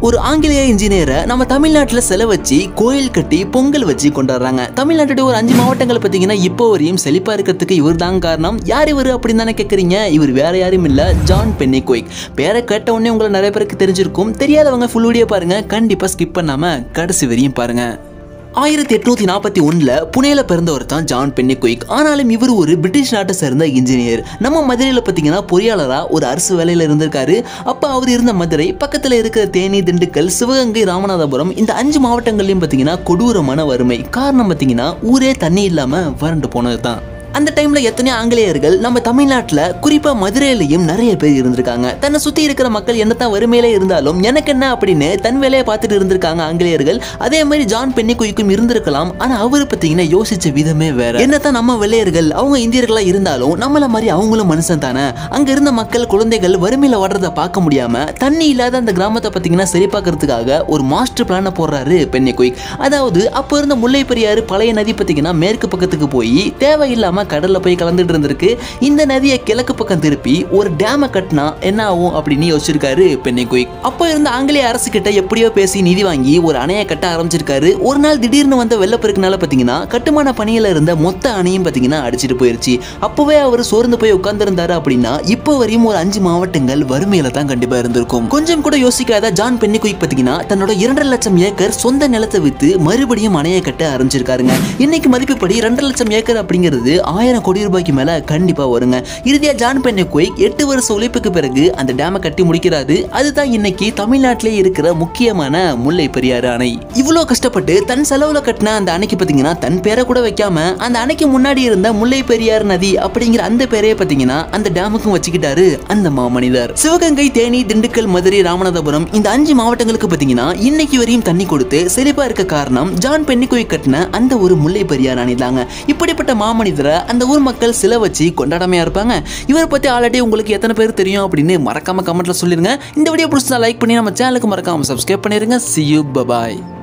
ஒரு ஆங்கிலேய இன்ஜினியரை நம்ம தமிழ்நாட்டுல செல வச்சு கோயில் கட்டி பொங்கல் வச்சு கொண்டாடுறாங்க தமிழ்நாட்டுடைய ஒரு அஞ்சு மாவட்டங்கள் பார்த்தீங்கன்னா இப்போ வரையும் செழிப்பா இருக்கிறதுக்கு இவர் தான் காரணம் யார் இவர் அப்படின்னு தானே கேட்குறீங்க இவர் வேற யாரும் இல்ல ஜான் பென்னி குயிக் பேரை கேட்ட உடனே உங்களை நிறைய பேருக்கு தெரிஞ்சிருக்கும் தெரியாதவங்க ஃபுல் வீடியோ பாருங்க கண்டிப்பா ஸ்கிப் பண்ணாம கடைசி வரையும் பாருங்க ஆயிரத்தி எட்நூத்தி நாற்பத்தி ஒன்றில் புனேல பிறந்தவர் தான் ஜான் பென்னி குயிக் ஆனாலும் இவர் ஒரு பிரிட்டிஷ் நாட்டை சேர்ந்த இன்ஜினியர் நம்ம மதுரையில் பார்த்தீங்கன்னா பொறியாளராக ஒரு அரசு வேலையில் இருந்திருக்காரு அப்போ அவர் இருந்த மதுரை பக்கத்தில் இருக்கிற தேனி திண்டுக்கல் சிவகங்கை ராமநாதபுரம் இந்த அஞ்சு மாவட்டங்கள்லையும் பார்த்தீங்கன்னா கொடூரமான வறுமை காரணம் பார்த்தீங்கன்னா ஊரே தண்ணி இல்லாமல் வறண்டு போனது தான் அந்த டைம்ல எத்தனையோ ஆங்கிலேயர்கள் நம்ம தமிழ்நாட்டில் குறிப்பா மதுரையிலையும் நிறைய பேர் இருந்திருக்காங்க தன்னை சுத்தி இருக்கிற மக்கள் என்னத்தான் வறுமையிலே இருந்தாலும் எனக்கு என்ன அப்படின்னு தன் வேலையை பார்த்துட்டு இருந்திருக்காங்க ஆங்கிலேயர்கள் அதே மாதிரி ஜான் பென்னி குயிக்கும் இருந்திருக்கலாம் ஆனா அவர் பார்த்தீங்கன்னா யோசிச்ச விதமே வேற என்னத்தான் நம்ம வெள்ளையர்கள் அவங்க இந்தியர்களா இருந்தாலும் நம்மள மாதிரி அவங்களும் மனுஷன் தானே அங்க இருந்த மக்கள் குழந்தைகள் வறுமையில வர்றதை பார்க்க முடியாம தண்ணி இல்லாத அந்த கிராமத்தை பார்த்தீங்கன்னா சரி பார்க்கறதுக்காக ஒரு மாஸ்டர் பிளான போடுறாரு பென்னி குயிக் அதாவது அப்போ இருந்த முல்லை பெரியாறு பழைய நதி பார்த்தீங்கன்னா மேற்கு பக்கத்துக்கு போய் தேவையில்லாம கடல்ல போய் கலந்துட்டு இருந்திருக்கு இந்த நதியை கிழக்கு பக்கம் திருப்பி ஒரு டேமை கட்டினா என்ன ஆகும் அப்படின்னு யோசிச்சிருக்காரு பென்னி குயிக் அப்போ இருந்த ஆங்கிலேய அரசு கிட்ட எப்படியோ பேசி நிதி வாங்கி ஒரு அணையை கட்ட ஆரம்பிச்சிருக்காரு ஒரு நாள் திடீர்னு வந்த வெள்ளப்பெருக்குனால பார்த்தீங்கன்னா கட்டுமான பணியில இருந்த மொத்த அணையும் பார்த்தீங்கன்னா அடிச்சிட்டு போயிருச்சு அப்பவே அவர் சோர்ந்து போய் உட்கார்ந்திருந்தாரு அப்படின்னா இப்போ வரையும் ஒரு அஞ்சு மாவட்டங்கள் வறுமையில தான் கண்டிப்பா இருந்திருக்கும் கொஞ்சம் கூட யோசிக்காத ஜான் பென்னி குயிக் பார்த்தீங்கன்னா தன்னோட இரண்டரை லட்சம் ஏக்கர் சொந்த நிலத்தை வித்து மறுபடியும் அணையை கட்ட ஆரம்பிச்சிருக்காருங்க இன்னைக்கு மதிப்புப்படி ரெண்டரை லட்சம் ஏக்கர் அப்படிங்கிறது ஆயிரம் கோடி ரூபாய்க்கு மேல கண்டிப்பா வருங்க இறுதியா ஜான் பென்னி குயிக் எட்டு வருஷ உழைப்புக்கு பிறகு அந்த டேமை கட்டி முடிக்கிறாரு அதுதான் இன்னைக்கு தமிழ்நாட்டிலே இருக்கிற முக்கியமான முல்லை பெரியாறு அணை இவ்வளோ கஷ்டப்பட்டு தன் செலவுல கட்டின அந்த அணைக்கு பார்த்தீங்கன்னா தன் பேரை கூட வைக்காம அந்த அணைக்கு முன்னாடி இருந்த முல்லை பெரியாறு நதி அப்படிங்கிற அந்த பேரையே பார்த்தீங்கன்னா அந்த டேமுக்கும் வச்சுக்கிட்டாரு அந்த மாமனிதர் சிவகங்கை தேனி திண்டுக்கல் மதுரை ராமநாதபுரம் இந்த அஞ்சு மாவட்டங்களுக்கு பார்த்தீங்கன்னா இன்னைக்கு வரையும் தண்ணி கொடுத்து செழிப்பா இருக்க காரணம் ஜான் பென்னிகோய் கட்டின அந்த ஒரு முல்லை பெரியார் அணை தாங்க இப்படிப்பட்ட மாமனிதரை அந்த ஊர் மக்கள் சில வச்சு கொண்டாடாமையா இருப்பாங்க இவரை பத்தி ஆல்ரெடி உங்களுக்கு எத்தனை பேர் தெரியும் அப்படின்னு மறக்காம கமெண்ட்ல சொல்லிருங்க இந்த வீடியோ பிடிச்சா லைக் பண்ணி நம்ம சேனலுக்கு மறக்காம சப்ஸ்கிரைப் பண்ணிருங்க see you bye bye